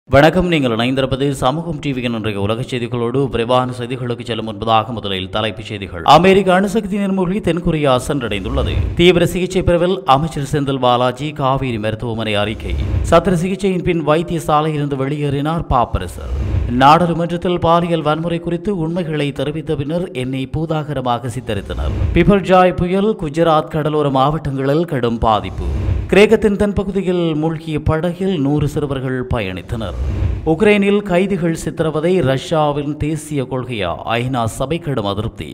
வணக்கம் நீங்கள் இணைந்திருப்பது சமூகம் டிவியின் இன்றைய உலக செய்திகளோடு விரைவான செய்திகளுக்கு செல்லும் முன்பதாக முதலில் தலைப்புச் செய்திகள் அமெரிக்க அணுசக்தி நிர்மூழ்கி தென்கொரியா சென்றடைந்துள்ளது தீவிர சிகிச்சை பிரிவில் அமைச்சர் செந்தில் பாலாஜி காவேரி மருத்துவமனை அறிக்கை சத்திர சிகிச்சையின் பின் வைத்தியசாலையிலிருந்து வெளியேறினார் பாப்பரசர் நாடாளுமன்றத்தில் பாலியல் வன்முறை குறித்து உண்மைகளை தெரிவித்த பின்னர் என்னை பூதாகரமாக சித்தரித்தனர் பிபர்ஜாய் புயல் குஜராத் கடலோர மாவட்டங்களில் கடும் பாதிப்பு கிரேக்கத்தின் தென்பகுதியில் மூழ்கிய படகில் நூறு சிறுவர்கள் பயணித்தனர் உக்ரைனில் கைதிகள் சித்திரவதை ரஷ்யாவின் தேசிய கொள்கையா ஐநா சபை கடும் அதிருப்தி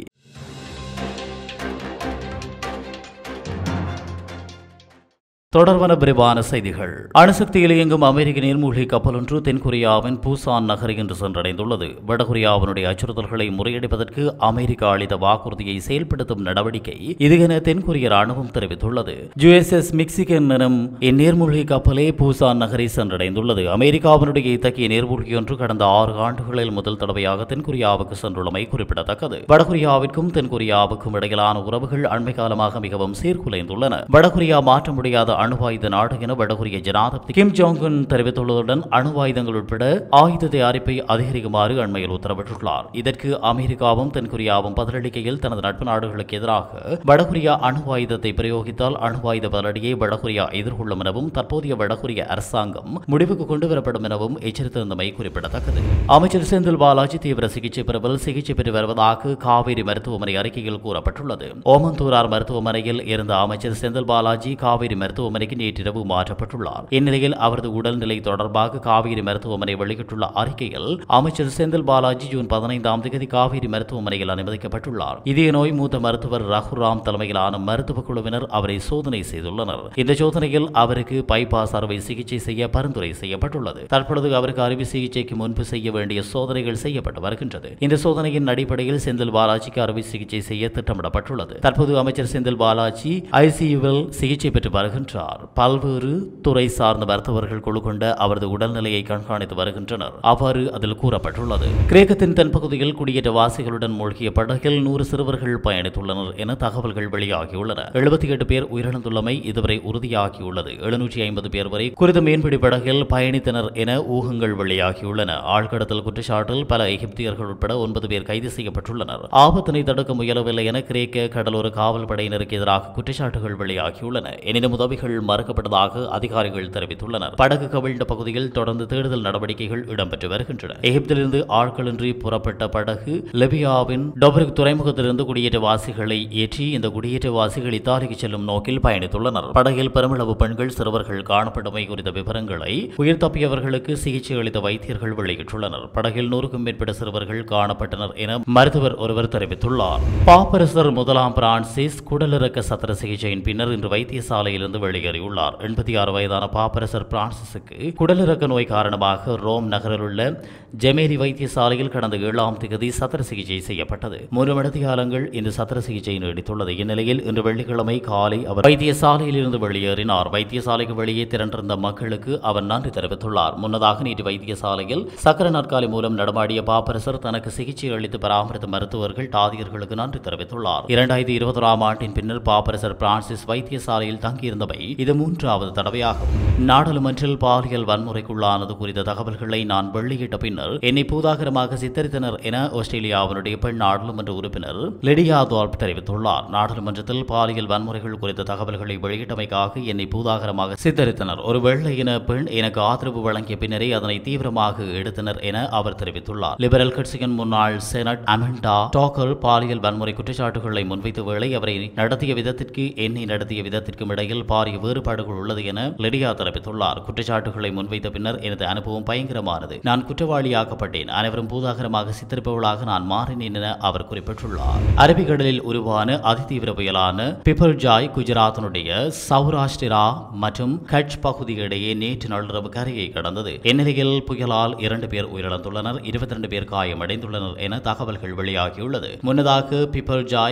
தொடர்பான விரிவான செய்திகள் அணுசக்தியில் இயங்கும் அமெரிக்க நீர்மூழ்கி கப்பல் ஒன்று தென்கொரியாவின் பூசான் நகரை இன்று சென்றடைந்துள்ளது வடகொரியாவினுடைய அச்சுறுத்தல்களை முறியடிப்பதற்கு அமெரிக்கா அளித்த வாக்குறுதியை செயல்படுத்தும் நடவடிக்கை இது என தென்கொரிய ராணுவம் தெரிவித்துள்ளது யுஎஸ்எஸ் மெக்சிகன் எனும் இந்நீர்மூழ்கி கப்பலே பூசான் நகரை சென்றடைந்துள்ளது அமெரிக்காவினுடைய இத்தகைய நீர்மூழ்கி ஒன்று கடந்த ஆறு ஆண்டுகளில் முதல் தடவையாக தென்கொரியாவுக்கு சென்றுள்ளமை குறிப்பிடத்தக்கது வடகொரியாவிற்கும் தென்கொரியாவுக்கும் இடையிலான உறவுகள் அண்மை காலமாக மிகவும் சீர்குலைந்துள்ளன வடகொரியா மாற்ற முடியாத அணுவாயுத நாடு என வடகொரிய ஜனாதிபதி கிம் ஜோங் உன் தெரிவித்துள்ளதுடன் அணுவாயுதங்கள் உட்பட ஆயுத தயாரிப்பை அதிகரிக்குமாறு அண்மையில் உத்தரவிட்டுள்ளார் இதற்கு அமெரிக்காவும் தென்கொரியாவும் பதிலளிக்கையில் தனது நட்பு நாடுகளுக்கு எதிராக வடகொரியா அணுவாயுதத்தை பிரயோகித்தால் அணுவாயுத பதிலடியை வடகொரியா எதிர்கொள்ளும் எனவும் தற்போதைய வடகொரிய அரசாங்கம் முடிவுக்கு கொண்டுவரப்படும் எனவும் எச்சரித்திருந்தமை குறிப்பிடத்தக்கது அமைச்சர் செந்தில் பாலாஜி தீவிர சிகிச்சை பிரிவில் சிகிச்சை பெற்று வருவதாக காவேரி மருத்துவமனை அறிக்கையில் கூறப்பட்டுள்ளது ஓமந்தூரார் மருத்துவமனையில் இருந்த அமைச்சர் செந்தில் பாலாஜி காவேரி மருத்துவமனைக்கு நேற்றிரவு மாற்றப்பட்டுள்ளார் இந்நிலையில் அவரது உடல்நிலை தொடர்பாக காவேரி மருத்துவமனை வெளியிட்டுள்ள அறிக்கையில் அமைச்சர் செந்தில் பாலாஜி ஜூன் பதினைந்தாம் தேதி காவேரி மருத்துவமனையில் அனுமதிக்கப்பட்டுள்ளார் இதய நோய் மூத்த மருத்துவர் ரகுராம் தலைமையிலான மருத்துவ குழுவினர் அவரை சோதனை செய்துள்ளனர் இந்த சோதனையில் அவருக்கு பைபாஸ் அறுவை சிகிச்சை செய்ய பரிந்துரை செய்யப்பட்டுள்ளது தற்பொழுது அவருக்கு அறுவை சிகிச்சைக்கு முன்பு செய்ய வேண்டிய சோதனைகள் செய்யப்பட்டு வருகின்றது இந்த சோதனையின் அடிப்படையில் செந்தில் பாலாஜிக்கு அறுவை சிகிச்சை செய்ய திட்டமிடப்பட்டுள்ளது தற்போது அமைச்சர் செந்தில் பாலாஜி ஐசியூவில் சிகிச்சை பெற்று வருகின்றார் பல்வேறு துறை சார்ந்த மருத்துவர்கள் குழு கொண்ட அவரது உடல்நிலையை கண்காணித்து வருகின்றனர் அவ்வாறு அதில் கூறப்பட்டுள்ளது கிரேக்கத்தின் தென்பகுதியில் குடியேற்ற வாசிகளுடன் மூழ்கிய படகில் நூறு சிறுவர்கள் பயணித்துள்ளனர் என தகவல்கள் வெளியாகியுள்ளன எழுபத்தி எட்டு பேர் உயிரிழந்துள்ளமை இதுவரை உறுதியாகியுள்ளது எழுநூற்றி ஐம்பது பேர் வரை குறித்த மீன்பிடி படகில் பயணித்தனர் என ஊகங்கள் வெளியாகியுள்ளன ஆழ்கடத்தல் குற்றச்சாட்டில் பல எகிப்தியர்கள் உட்பட ஒன்பது பேர் கைது செய்யப்பட்டுள்ளனர் ஆபத்தினை தடுக்க முயலவில்லை என கிரேக்க கடலோர காவல் படையினருக்கு எதிராக குற்றச்சாட்டுகள் வெளியாகியுள்ளன எனினும் உதவிகள் மறுக்கப்பட்டதாக அதிகாரிகள் தெரிவித்துள்ளனர் படகு கவிழ்ந்த பகுதியில் தொடர்ந்து தேடுதல் நடவடிக்கைகள் இடம்பெற்று வருகின்றன எகிப்திலிருந்து ஆட்களின்றி புறப்பட்ட படகு லிபியாவின் டொபரிக் துறைமுகத்திலிருந்து குடியேற்றவாசிகளை ஏற்றி இந்த குடியேற்றவாசிகள் இத்தாலிக்கு செல்லும் நோக்கில் பயணித்துள்ளனர் படகில் பெருமளவு பெண்கள் சிறுவர்கள் காணப்பட்டமை குறித்த விவரங்களை உயிர் தப்பியவர்களுக்கு சிகிச்சை அளித்த வைத்தியர்கள் வெளியிட்டுள்ளனர் படகில் நூறுக்கும் மேற்பட்ட சிறுவர்கள் காணப்பட்டனர் என மருத்துவர் ஒருவர் தெரிவித்துள்ளார் பாப்பரசர் முதலாம் பிரான்சிஸ் குடலிறக்க சத்திர சிகிச்சையின் பின்னர் இன்று வைத்தியசாலையிலிருந்து வெளியேறியுள்ளார் எண்பத்தி ஆறு வயதான பாப்பரசர் பிரான்சிஸுக்கு குடலிறக்க நோய் காரணமாக ரோம் நகரில் உள்ள ஜெமேரி வைத்தியசாலையில் கடந்த ஏழாம் தேதி சத்திர சிகிச்சை செய்யப்பட்டது மூன்று மணித்தியாலங்கள் இந்த சத்திர சிகிச்சை நீடித்துள்ளது இந்நிலையில் இன்று வெள்ளிக்கிழமை காலை அவர் வைத்தியசாலையில் இருந்து வெளியேறினார் வைத்தியசாலைக்கு வெளியே திரண்டிருந்த மக்களுக்கு அவர் நன்றி தெரிவித்துள்ளார் முன்னதாக நேற்று வைத்தியசாலையில் சக்கர நாற்காலி மூலம் நடமாடிய பாப்பரசர் தனக்கு சிகிச்சை அளித்து பராமரித்த மருத்துவர்கள் தாதியர்களுக்கு நன்றி தெரிவித்துள்ளார் இரண்டாயிரத்தி இருபத்தொராம் ஆண்டின் பின்னர் பாப்பரசர் பிரான்சிஸ் வைத்தியசாலையில் தங்கியிருந்தவை இது மூன்றாவது தடவையாகும் நாடாளுமன்றில் பாலியல் வன்முறைக்குள்ளானது குறித்த தகவல்களை நான் வெளியிட்ட பின்னர் என்னை பூதாகரமாக சித்தரித்தனர் என ஆஸ்திரேலியாவினுடைய பெண் நாடாளுமன்ற உறுப்பினர் லிடியா தால்ப் தெரிவித்துள்ளார் நாடாளுமன்றத்தில் பாலியல் வன்முறைகள் குறித்த தகவல்களை வெளியிட்டமைக்காக என்னை பூதாகரமாக சித்தரித்தனர் ஒரு வெள்ளை இன பெண் எனக்கு ஆதரவு வழங்கிய பின்னரே அதனை தீவிரமாக எடுத்தனர் என அவர் தெரிவித்துள்ளார் லிபரல் கட்சியின் முன்னாள் செனட் அமெண்டா டாக்கர் பாலியல் வன்முறை குற்றச்சாட்டுகளை முன்வைத்த வேளை அவரை நடத்திய விதத்திற்கு என்னை நடத்திய விதத்திற்கும் இடையில் பாரிய வேறுபாடுகள் உள்ளது என லிடியா தெரிவித்துள்ளார் குற்றச்சாட்டுகளை முன்வைத்த பின்னர் எனது அனுபவம் பயங்கரமானது நான் குற்றவாளியாக்கப்பட்டேன் அனைவரும் பூதாகரமாக சித்தரிப்பவளாக நான் மாறினேன் என அவர் குறிப்பிட்டுள்ளார் அரபிக்கடலில் உருவான அதிதீவிர புயலான பிபர்ஜாய் குஜராத்தினுடைய சௌராஷ்டிரா மற்றும் கட்ச் பகுதியிடையே நேற்று நள்ளிரவு கரையை கடந்தது இந்நிலையில் புயலால் இரண்டு பேர் உயிரிழந்துள்ளனர் இருபத்தி ரெண்டு பேர் காயமடைந்துள்ளனர் என தகவல்கள் வெளியாகியுள்ளது முன்னதாக பிபர்ஜாய்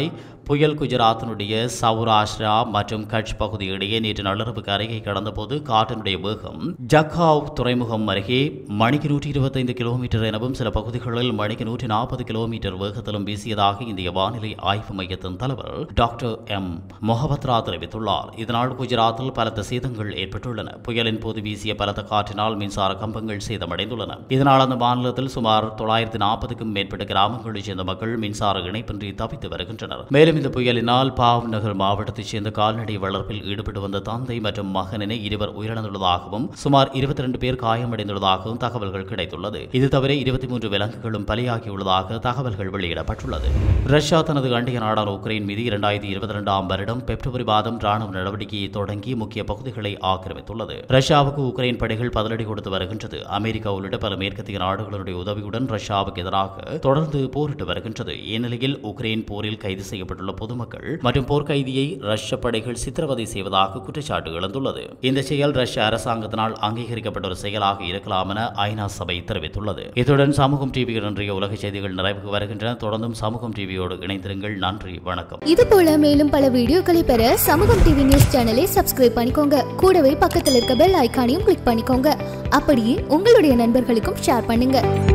புயல் குஜராத்தினுடைய சௌராஷ்டிரா மற்றும் கட்ச் பகுதி இடையே நேற்று நள்ளிரவு கரையை கடந்தபோது காற்றினுடைய வேகம் ஜக்காவ் துறைமுகம் அருகே மணிக்கு நூற்றி இருபத்தைந்து கிலோமீட்டர் எனவும் சில பகுதிகளில் மணிக்கு நூற்றி நாற்பது கிலோமீட்டர் வேகத்திலும் வீசியதாக இந்திய வானிலை ஆய்வு மையத்தின் தலைவர் டாக்டர் எம் மொஹபத்ரா தெரிவித்துள்ளார் இதனால் குஜராத்தில் பலத்த சேதங்கள் ஏற்பட்டுள்ளன புயலின் போது வீசிய பலத்த காற்றினால் மின்சார கம்பங்கள் சேதமடைந்துள்ளன இதனால் அந்த மாநிலத்தில் சுமார் தொள்ளாயிரத்தி நாற்பதுக்கும் மேற்பட்ட கிராமங்களைச் சேர்ந்த மக்கள் மின்சார இணைப்பின்றி தவித்து வருகின்றனர் மேலும் இந்த புயலினால் பாவ் நகர் மாவட்டத்தைச் சேர்ந்த கால்நடை வளர்ப்பில் ஈடுபட்டு வந்த தந்தை மற்றும் மகன் என இருவர் உயிரிழந்துள்ளதாகவும் சுமார் இருபத்தி ரெண்டு பேர் காயமடைந்துள்ளதாகவும் தகவல்கள் கிடைத்துள்ளது இது தவிர இருபத்தி மூன்று விலங்குகளும் பலியாகியுள்ளதாக தகவல்கள் வெளியிடப்பட்டுள்ளது ரஷ்யா தனது அண்டைய நாடான உக்ரைன் மீது இரண்டாயிரத்தி இருபத்தி இரண்டாம் வருடம் பிப்ரவரி மாதம் ராணுவ நடவடிக்கையை தொடங்கி முக்கிய பகுதிகளை ஆக்கிரமித்துள்ளது ரஷ்யாவுக்கு உக்ரைன் படைகள் பதிலடி கொடுத்து வருகின்றது அமெரிக்கா உள்ளிட்ட பல மேற்கத்திய நாடுகளுடைய உதவியுடன் ரஷ்யாவுக்கு எதிராக தொடர்ந்து போரிட்டு வருகின்றது இந்நிலையில் உக்ரைன் போரில் கைது செய்யப்பட்டுள்ள பொதுமக்கள் மற்றும் போர்க்கைதியை ரஷ்ய படைகள் சித்திரவதை செய்வதாக குற்றச்சாட்டு எழுந்துள்ளது இந்த செயல் ரஷ்ய அரசாங்கத்தினால் அங்கீகரிக்கப்பட்ட ஒரு செயலாக இருக்கலாம் என ஐநா சபை தெரிவித்துள்ளது இத்துடன் சமூகம் டிவியில் இன்றைய உலக செய்திகள் நிறைவுக்கு வருகின்றன தொடர்ந்தும் சமூகம் டிவியோடு இணைந்திருங்கள் நன்றி வணக்கம் இது போல மேலும் பல வீடியோக்களை பெற சமூகம் டிவி நியூஸ் சேனலை சப்ஸ்கிரைப் பண்ணிக்கோங்க கூடவே பக்கத்தில் இருக்க பெல் ஐகானையும் கிளிக் பண்ணிக்கோங்க அப்படியே உங்களுடைய நண்பர்களுக்கும் ஷேர் பண்ணுங்க